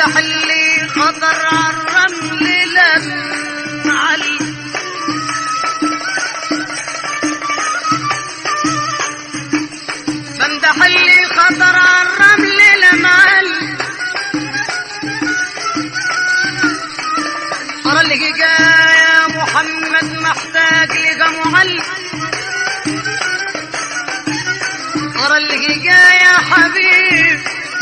بمدح اللي خطر عالرمل لم علي بمدح اللي خطر عالرمل لم علي ترى اللي جا يا محمد محتاج لقى معلم ترى اللي جا يا حبيب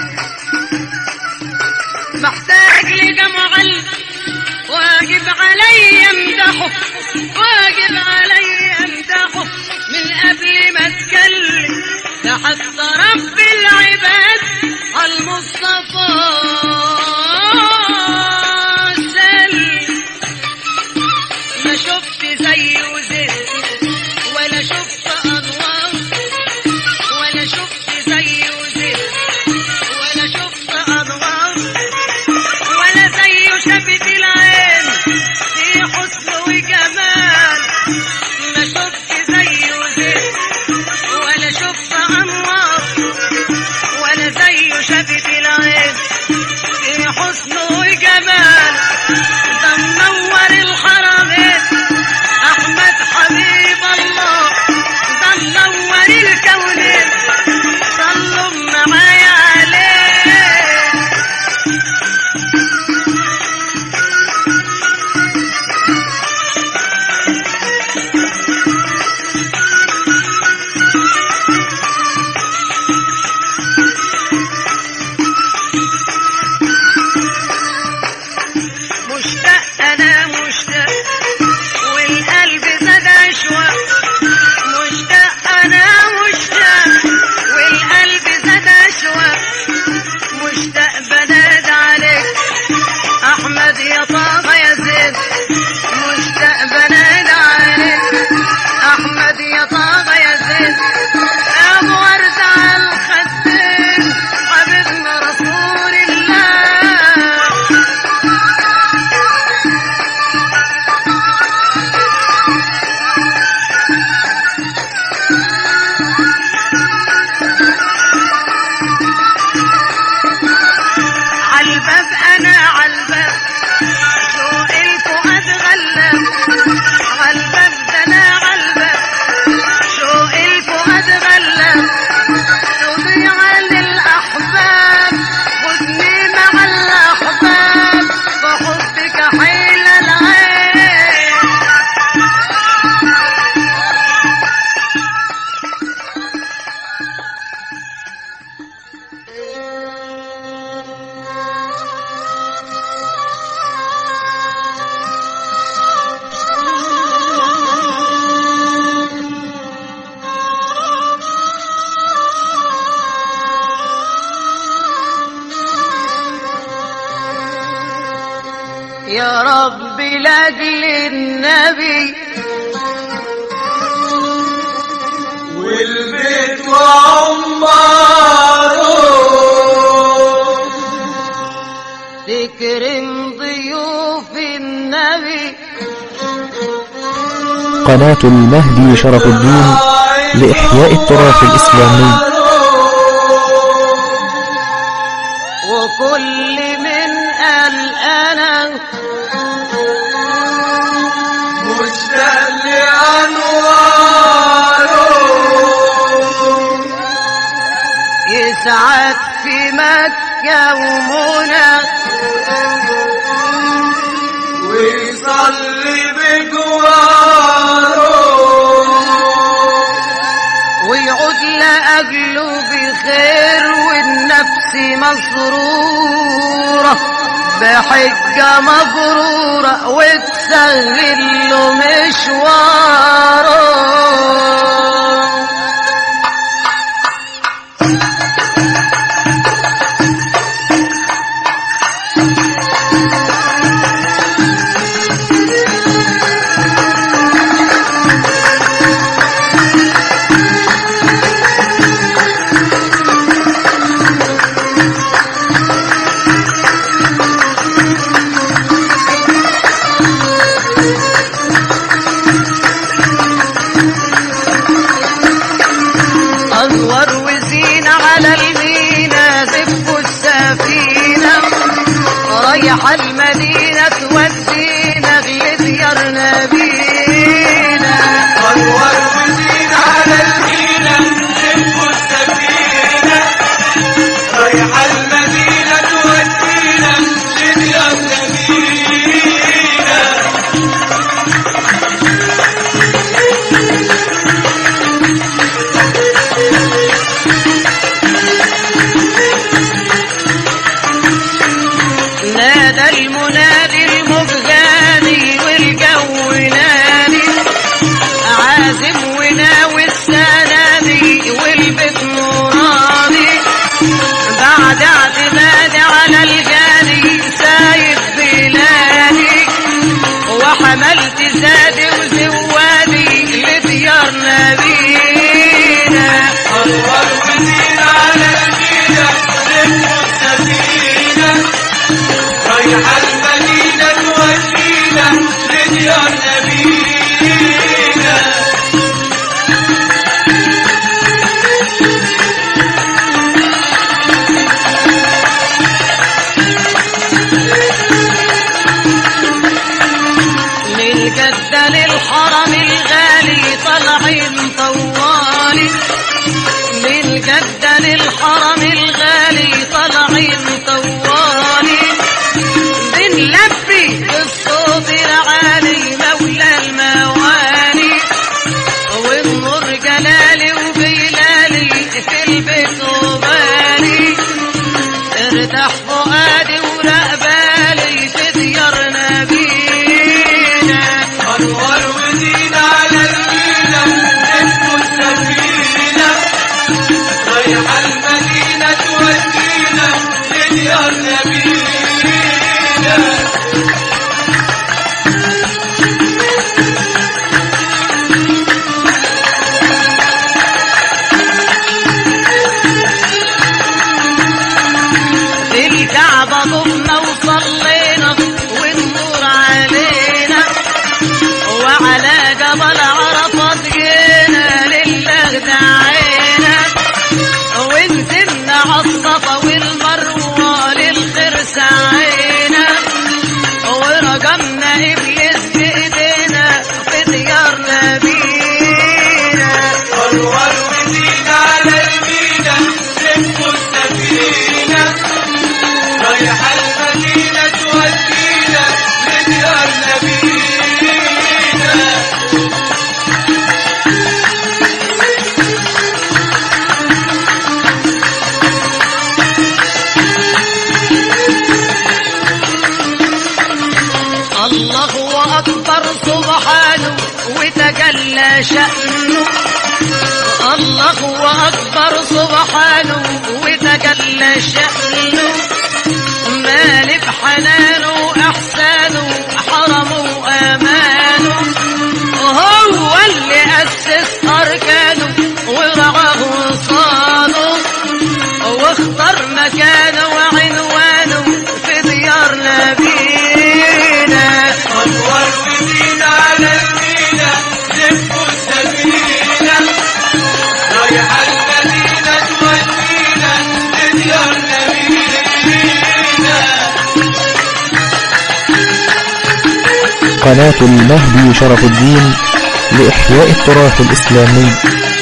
محتاج لقى معلم واجب علي امدحه واجب علي امدحه من قبل ما اتكلم ده حتى رب العباد المصطفى سلم ما شفت زيه زين ولا شفت انوار ولا شفت زيه زين ولا شفت انوار ولا زيه شفت العين في حسن وجمال ما شفت زيه زين ولا شفت انوار ولا زيه شفت العين في حسن وجمال ده منور الحرمين احمد حبيب الله ده منور الكونين صلوا معايا عليه مشتاق انا مشتاق والقلب زاد اشواق مشتاق انا مشتاق والقلب زاد اشواق مشتاق بناد عليك احمد يا طه يا زين مشتاق بناد عليك احمد يا طه يا زين يا ابو ورد على الخدين حبيبنا رسول الله عالباب انا عالباب شوق الفؤاد غلاب عالباب ده انا عالباب شوق الفؤاد غلاب تضيع للاحباب خدني مع الاحباب بحبك حيل العين يا رب لاجل النبي والبيت وعماره تكرم ضيوف النبي قناة المهدي شرف الدين لإحياء التراث الإسلامي وكل من قال انا مشتاق لأنواره يسعد في مكة ومنى ويصلي بجواره ويعود لأجله بخير والنفس مسرورة بحجة مبرورة وتسهل له مشواره بعد اعتمادي على الجاني سايب بلادي وحملت زادي وزوادي لديار نبينا أنور ودين على المينا ركبوا السفينة رايحة المدينة تودينا لديار نبينا للجدة للحرم الغالي طالعين طوالي للجدة للحرم الغالي طالعين طوالي بنلبي بالصوت العالي مولى الموالي والنور جلالي وبلالي في البيت وبالي ارتاح فؤادي ورقبالي في ديار نبينا أنور ودين على المينا ركبوا السفينة رايحة المدينة تودينا لديار نبينا في الكعبة ضمنا وصلينا والنور علينا وعلى جبل عرفات جينا لله دعينا ونزلنا عالصفا والمروة للخير سعينا ورجمنا إبليس بإيدينا في ديار نبينا أنور ودين على المينا ركبوا السفينة رايحة المدينة تودينا لديار نبينا الله أكبر سبحانه وتجلى شأنه الله أكبر سبحانه وتجلى شأنه مالك حنانه أحسانه حرمه وأمانه هو اللي أسس أركانه ورعاه وصانه واختار مكانه وعنوانه في ديار نبينا أنور ودين على المينا ركبوا السفينة رايحة المدينة تودينا لديار نبينا قناة المهدي شرف الدين لإحياء التراث الإسلامي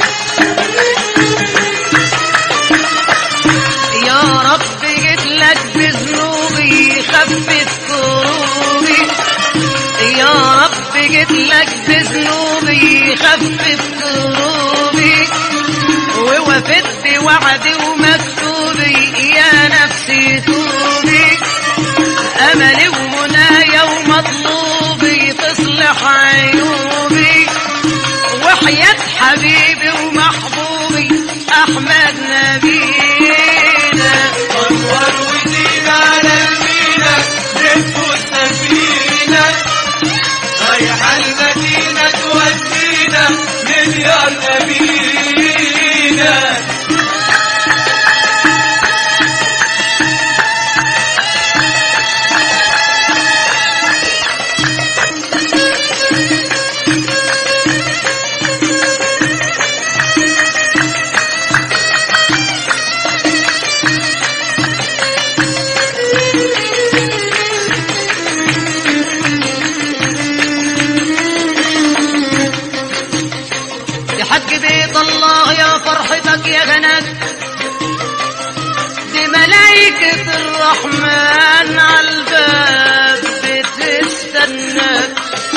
يا رب جيت لك بذنوبي خفف كروبي يا رب جيت لك بذنوبي خفف كروبي ووفيت بوعدي ومكتوبي يا نفسي توبي املي ومنايا ومطلوبي تصلح عيوبي وحياة حبيبي ومحبوبي احمد نبينا أنور ودين على المينا ركبوا السفينة رايحة المدينة تودينا لديار نبينا يا حج بيت الله يا فرحتك يا جنات دي ملايكة الرحمن على الباب بتستناك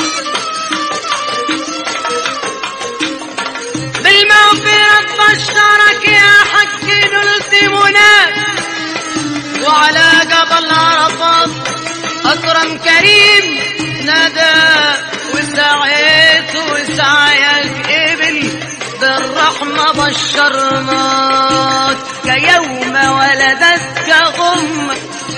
بالمغفرة تبشرك يا حج نلت مناك وعلى جبل عرفات أكرم كريم نادى وسعيت وسعيك قبل بالرحمة بشرناك كيوم ولدتك أمك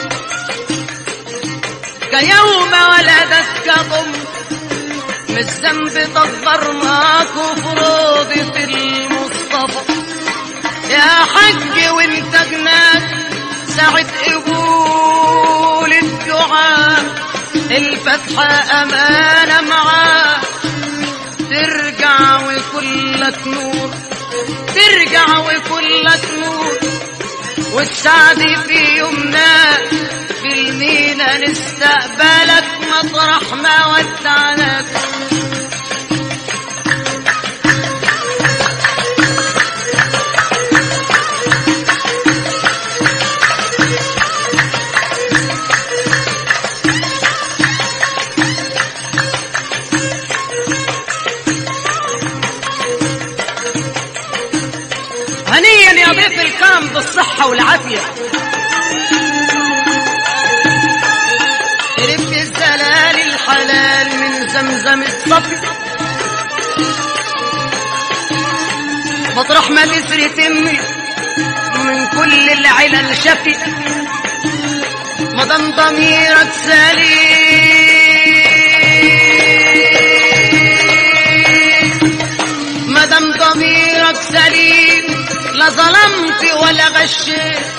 كيوم ولدتك أمك من الذنب طهرناك وفروضة المصطفى يا حج وانت جناك ساعة قبول الدعاء الفتحة أمانة معاك ترجع وكلك نور ترجع وكلك نور والسعد في يومنا في المينا نستقبلك مطرح ما ودعناك هنيا يا ضيف الكرم بالصحة والعافية شربت الزلال الحلال من زمزم الصفي مطرح ما تسري تمي من كل العلل شفي مدام ضميرك سليم مدام ضميرك سليم لا ظلمت ولا غشيت